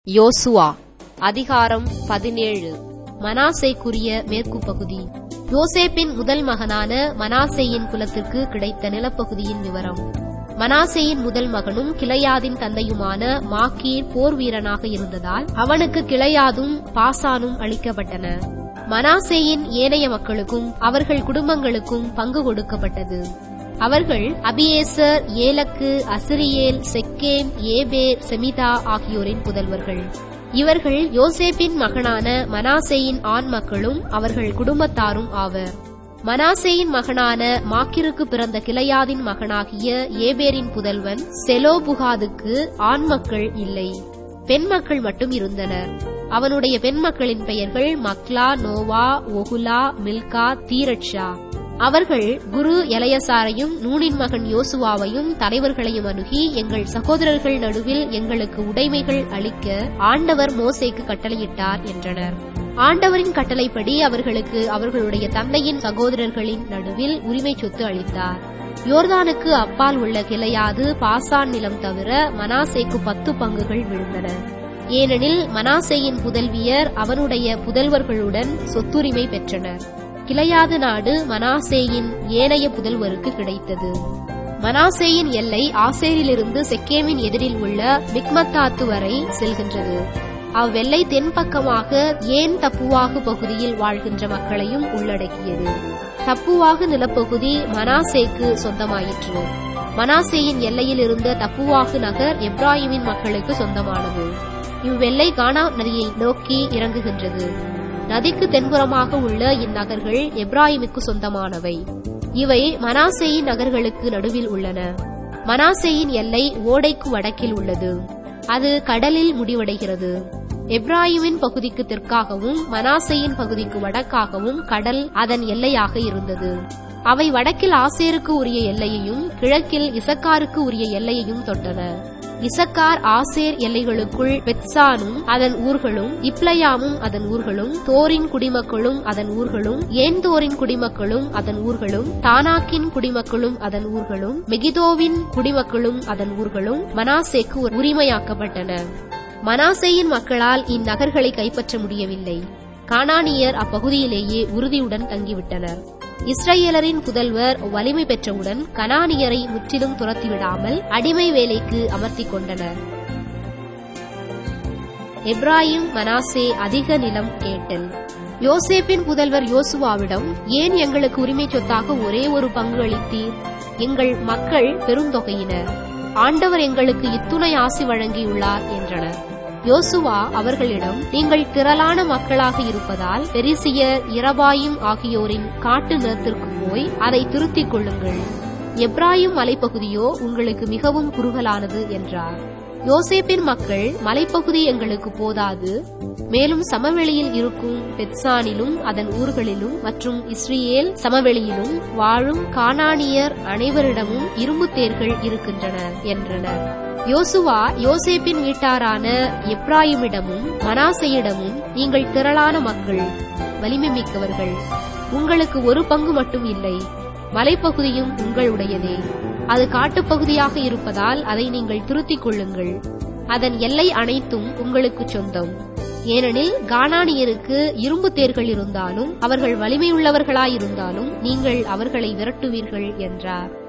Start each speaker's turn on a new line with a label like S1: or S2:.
S1: யோசுவா அதிகாரம் பதினேழு மனாசேக்குரிய மேற்கு பகுதி யோசேப்பின் முதல் மகனான மனாசேயின் குலத்திற்கு கிடைத்த நிலப்பகுதியின் விவரம் மனாசேயின் முதல் மகனும் கிளையாதின் தந்தையுமான மாக்கீர் போர் வீரனாக இருந்ததால் அவனுக்கு கிளையாதும் பாசானும் அளிக்கப்பட்டன மனாசேயின் ஏனைய மக்களுக்கும் அவர்கள் குடும்பங்களுக்கும் பங்கு கொடுக்கப்பட்டது அவர்கள் அபியேசர் ஏலக்கு அசிரியேல் செக்கேம் ஏபேர் செமிதா ஆகியோரின் புதல்வர்கள் இவர்கள் யோசேப்பின் மகனான மனாசேயின் ஆண் மக்களும் அவர்கள் குடும்பத்தாரும் ஆவர் மனாசேயின் மகனான மாக்கிருக்கு பிறந்த கிளையாதின் மகனாகிய ஏபேரின் புதல்வன் செலோபுகாதுக்கு ஆண் மக்கள் இல்லை பெண் மக்கள் மட்டும் இருந்தனர் அவனுடைய பெண் மக்களின் பெயர்கள் மக்லா நோவா ஒகுலா மில்கா தீரட்சா அவர்கள் குரு எலையசாரையும் நூனின் மகன் யோசுவாவையும் தலைவர்களையும் அணுகி எங்கள் சகோதரர்கள் நடுவில் எங்களுக்கு உடைமைகள் அளிக்க ஆண்டவர் மோசேக்கு கட்டளையிட்டார் என்றனர் ஆண்டவரின் கட்டளைப்படி அவர்களுக்கு அவர்களுடைய தந்தையின் சகோதரர்களின் நடுவில் உரிமை சொத்து அளித்தார் யோர்தானுக்கு அப்பால் உள்ள கிளையாது பாசான் நிலம் தவிர மனாசேக்கு பத்து பங்குகள் விழுந்தன ஏனெனில் மனாசேயின் புதல்வியர் அவனுடைய புதல்வர்களுடன் சொத்துரிமை பெற்றனர் கிளையாது நாடு மனாசேயின் ஏனைய புதல்வருக்கு கிடைத்தது மனாசேயின் எல்லை ஆசேரிலிருந்து செக்கேமின் எதிரில் உள்ள மிக்மத்தாத்து வரை செல்கின்றது அவ்வெல்லை தென்பக்கமாக ஏன் தப்புவாகு பகுதியில் வாழ்கின்ற மக்களையும் உள்ளடக்கியது தப்புவாகு நிலப்பகுதி மனாசேக்கு சொந்தமாயிற்று மனாசேயின் எல்லையில் இருந்த தப்புவாகு நகர் எப்ராஹிமின் மக்களுக்கு சொந்தமானது இவ்வெல்லை கானா நதியை நோக்கி இறங்குகின்றது நதிக்கு தென்புறமாக உள்ள இந்நகர்கள் எப்ராஹிமுக்கு சொந்தமானவை இவை மனாசேயின் நகர்களுக்கு நடுவில் உள்ளன மனாசேயின் எல்லை ஓடைக்கு வடக்கில் உள்ளது அது கடலில் முடிவடைகிறது எப்ராஹிமின் பகுதிக்கு தெற்காகவும் மனாசேயின் பகுதிக்கு வடக்காகவும் கடல் அதன் எல்லையாக இருந்தது அவை வடக்கில் ஆசேருக்கு உரிய எல்லையையும் கிழக்கில் இசக்காருக்கு உரிய எல்லையையும் தொட்டன இசக்கார் ஆசேர் எல்லைகளுக்குள் பெட்சானும் அதன் ஊர்களும் இப்ளயாமும் அதன் ஊர்களும் தோரின் குடிமக்களும் அதன் ஊர்களும் ஏன்தோரின் குடிமக்களும் அதன் ஊர்களும் தானாக்கின் குடிமக்களும் அதன் ஊர்களும் மெகிதோவின் குடிமக்களும் அதன் ஊர்களும் மனாசேக்கு உரிமையாக்கப்பட்டன மனாசேயின் மக்களால் இந்நகர்களை கைப்பற்ற முடியவில்லை கானானியர் அப்பகுதியிலேயே உறுதியுடன் தங்கிவிட்டனர் இஸ்ரேலரின் புதல்வர் வலிமை பெற்றவுடன் கனானியரை முற்றிலும் துரத்திவிடாமல் அடிமை வேலைக்கு அமர்த்தி கொண்டனர் எப்ராஹிம் மனாசே அதிக நிலம் கேட்டல் யோசேப்பின் புதல்வர் யோசுவாவிடம் ஏன் எங்களுக்கு உரிமை சொத்தாக ஒரே ஒரு பங்கு அளித்தீர் எங்கள் மக்கள் பெருந்தொகையினர் ஆண்டவர் எங்களுக்கு இத்துணை ஆசி வழங்கியுள்ளார் என்றனர் யோசுவா அவர்களிடம் நீங்கள் திரளான மக்களாக இருப்பதால் பெரிசியர் இரபாயும் ஆகியோரின் காட்டு நிலத்திற்கு போய் அதை திருத்திக் கொள்ளுங்கள் எப்ராயும் மலைப்பகுதியோ உங்களுக்கு மிகவும் குறுகலானது என்றார் யோசேப்பின் மக்கள் மலைப்பகுதி எங்களுக்கு போதாது மேலும் சமவெளியில் இருக்கும் பெட்சானிலும் அதன் ஊர்களிலும் மற்றும் இஸ்ரேல் சமவெளியிலும் வாழும் கானானியர் அனைவரிடமும் இரும்பு தேர்கள் இருக்கின்றன என்றனர் யோசுவா யோசேப்பின் வீட்டாரான எப்ராயிமிடமும் மனாசையிடமும் நீங்கள் திரளான மக்கள் வலிமை மிக்கவர்கள் உங்களுக்கு ஒரு பங்கு மட்டும் இல்லை மலைப்பகுதியும் உங்களுடையதே அது காட்டுப்பகுதியாக இருப்பதால் அதை நீங்கள் திருத்திக் கொள்ளுங்கள் அதன் எல்லை அனைத்தும் உங்களுக்கு சொந்தம் ஏனெனில் கானானியருக்கு இரும்பு தேர்கள் இருந்தாலும் அவர்கள் வலிமையுள்ளவர்களாயிருந்தாலும் நீங்கள் அவர்களை விரட்டுவீர்கள் என்றார்